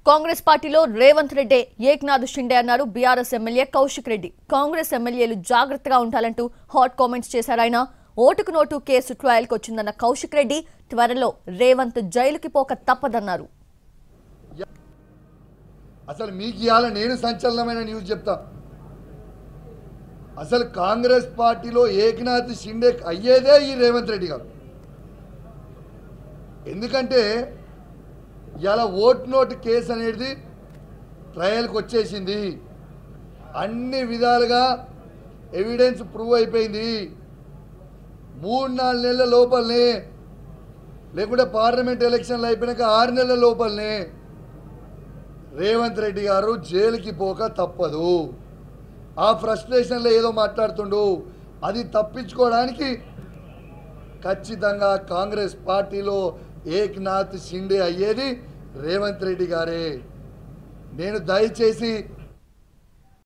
కాంగ్రెస్ పార్టీలో రేవంత్ రెడ్డి ఏక్నాథ్ షిండే అన్నారు BRS MLA Kaushik Reddy Congress ఎమ్మెల్యేలు జాగ్రత్తగా ఉండాలంటూ హాట్ కామెంట్స్ చేశారు ఆయన ఓటుకు నోటు కేసు ట్రయల్కి వచ్చిందన్న కౌశిక్ రెడ్డి త్వరలో రేవంత్ జైలుకి పోక తప్పదన్నారు అసలు మీకు ఇవాళ నేను సంచలనమైన న్యూస్ చెప్తా అసలు కాంగ్రెస్ పార్టీలో ఏకనాథ్ షిండే అయ్యేదే ఈ రేవంత్ రెడ్డి గారు ఎందుకంటే ఇలా ఓట్ నోట్ కేసు అనేది ట్రయల్కి వచ్చేసింది అన్ని విధాలుగా ఎవిడెన్స్ ప్రూవ్ అయిపోయింది మూడు నాలుగు నెలల లోపలనే లేకుంటే పార్లమెంట్ ఎలక్షన్లు అయిపోయినాక ఆరు నెలల లోపలనే రేవంత్ రెడ్డి గారు జైలుకి పోక తప్పదు ఆ ఫ్రస్ట్రేషన్లో ఏదో మాట్లాడుతుండు అది తప్పించుకోవడానికి ఖచ్చితంగా కాంగ్రెస్ పార్టీలో ఏక్నాథ్ షిండే అయ్యేది రేవంత్ రెడ్డి గారే నేను దయచేసి